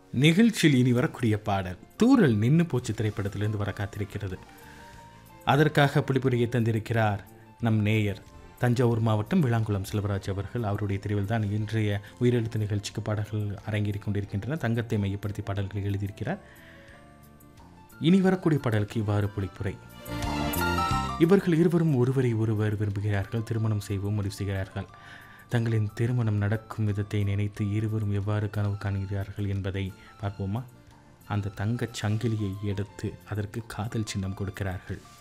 நிகழ்ச்சியில் இனி வரக்கூடிய பாடல் தூரல் நின்னு போச்சு திரைப்படத்திலிருந்து வர காத்திருக்கிறது அதற்காக புலிபுரியை தந்திருக்கிறார் நம் நேயர் தஞ்சாவூர் மாவட்டம் விளாங்குளம் செல்வராஜ் அவர்கள் அவருடைய தெரிவில் தான் இன்றைய உயிரெழுத்து நிகழ்ச்சிக்கு பாடல்கள் அரங்கேறிக் கொண்டிருக்கின்றன தங்கத்தை மையப்படுத்தி பாடல்கள் எழுதியிருக்கிறார் இனி வரக்கூடிய பாடலுக்கு இவ்வாறு புலிப்புரை இவர்கள் இருவரும் ஒருவரை ஒருவர் விரும்புகிறார்கள் திருமணம் செய்வோம் முடிவு செய்கிறார்கள் தங்களின் திருமணம் நடக்கும் விதத்தை நினைத்து இருவரும் எவ்வாறு கனவு காண்கிறார்கள் என்பதை பார்ப்போமா அந்த தங்கச் சங்கிலியை எடுத்து அதற்கு காதல் சின்னம் கொடுக்கிறார்கள்